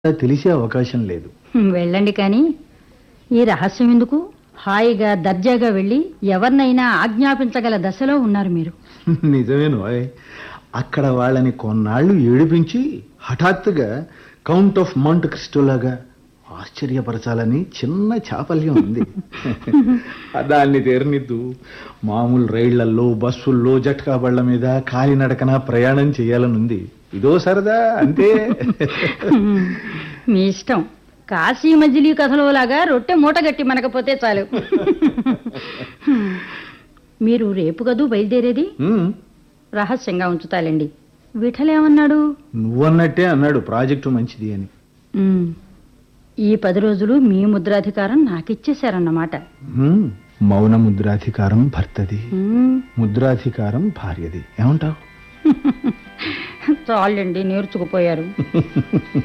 తెలిసే అవకాశం లేదు హ్మ్, వెళ్ళండి కానీ ఈ రహస్యం ఎందుకు హాయిగా దర్జాగా వెళ్ళి ఎవరినైనా ఆజ్ఞాపించగల దశలో ఉన్నారు మీరు నిజమేను ఓయ్. అక్కడ వాళ్ళని కొన్నాళ్ళు ఏడిపించి హఠాత్తుగా కౌంట్ ఆఫ్ మౌంట్ క్రిస్టోలాగా ఆశ్చర్యపరచాలని చిన్న చాపల్యం ఉంది దాన్ని తీరనిద్దు మామూలు రైళ్లల్లో బస్సుల్లో జట్కా బళ్ళ మీద కాలినడకన ప్రయాణం చేయాలనుంది ఇదో సరదా అంతే హ్మ్, మీ ఇష్టం కాశీ మజిలీ కథలో లాగా రొట్టె మూట గట్టి మనకపోతే చాలు హ్మ్, మీరు రేపు కదూ బయలుదేరేది ఉమ్, రహస్యంగా ఉంచుతాలండి విఠలేమన్నాడు నువ్వన్నట్టే అన్నాడు ప్రాజెక్టు మంచిది అని ఉమ్, ఈ పది రోజులు మీ ముద్రాధికారం నాకిచ్చేశారన్నమాట ఉమ్, మౌన ముద్రాధికారం భర్తది ఉమ్, ముద్రాధికారం భార్యది ఏమంటావు చాలండి నేర్చుకుపోయారు